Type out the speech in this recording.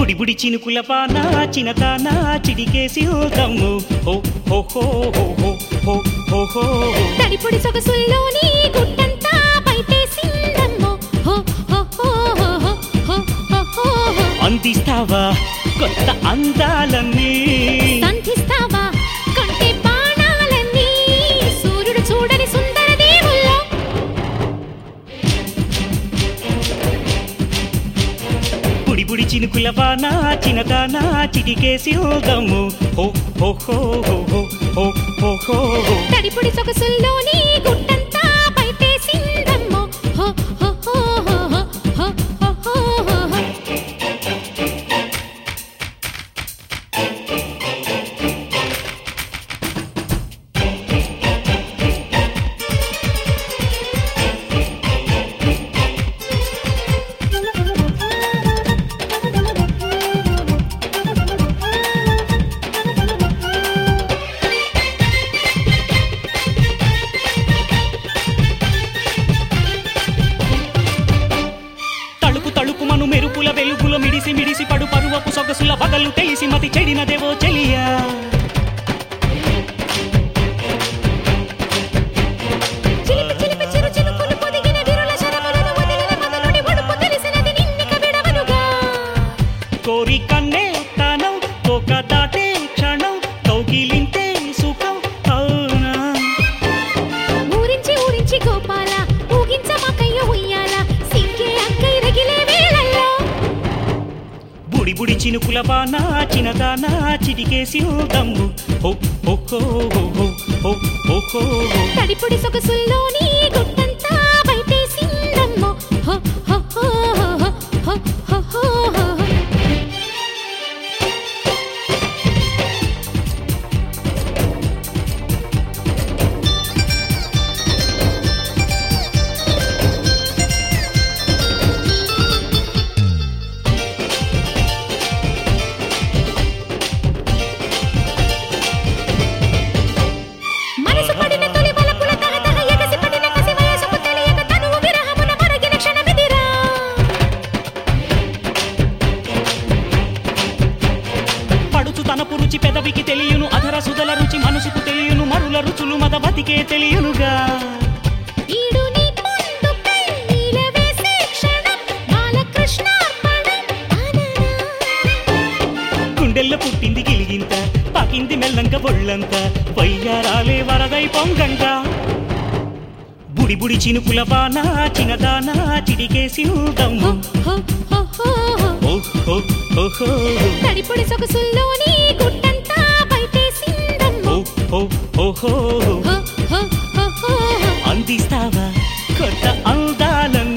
బుడి బుడి చినుకుల పాన చినతాన చిడికేసి దమ్ము హో హో హో హో హో హో హో హో తడిపుడి సొగసుల్లోని గుట్టంతా బయటేసిందమ్మో హో హో హో హో హో హో హో హో హో. అందిస్తావా కొత్త అందాలన్నీ సంధిస్తావా కంటే బాణాలన్నీ సూర్యుడు చూడని సుందర దేవుల్లో బుడి బుడి చినుకుల పాన చినతాన చిడికేసి దమ్ము హో హో హో హో హో హో హో హో హో తడిపుడి సొగసుల్లోని గుట్టంతా బయటేసిందమ్మో హో హో హో హో హో హో హో హో హో. తలుపు తలుపు మను మెరుపుల వెలుగుల మిడిసి మిడిసి పడు పరువపు సొగసుల పగలు తెలిసి మతి చెడినదేవో చెలియా చిలిపి చిలిపి చిరు చినుకులు పొదిగిన విరుల శరములను వదిలిన మొదలుడి ఒడుపు తెలిసినది నిన్నిక విడవనుగా కోరి కన్నే తానం ఒక దాటే క్షణం కౌగిలింతే సుఖం అవునా ఊరించి ఊరించి గోపాల ఊగించమాకయ్య ఉయ్యాల సిగ్గే అక్కై రగిలే వేళల్లో బుడి బుడి చినుకుల బాన చిన్నదానా చిటికేసి దమ్ము హో హో హో హో హో హో హో హో హో. తడిపుడి సొగసుల్లోని గుట్టంతా బయటేసిందమ్మో హో హో హో హో హో హో హో హో. మనసు పడిన తొలి వలపుల తహతహ ఎగసి పడిన కసి వయసుకు తెలియక తనువు విరహమున మరగిన క్షణమిదిరా పడుచు తన పురుచి పెదవికి తెలియను అధర సుధల రుచి మనసుకు తెలియను మరుల రుచులు మద బతికే తెలియనుగా ఈడు నీ పొందుకై నీలవేసే క్షణం బాలకృష్ణార్పణం అననా. గుండెల్లో పుట్టింది గిలిగింత పాకింది మెల్లంక ఒళ్ళంత వయ్యారాలే వరదై పొంగంట బుడి బుడి చినుకుల బాన చిన్నదానా చిడికేసి దమ్ము హో హో హో హో. ఓ హో హో హో తడిపుడి సొగసుల్లోని గుట్టంతా బయటేసిందమ్మో ఓ హో హో హో హో హో హో హో హో. అందిస్తావా కొత్త అందాలన్నీ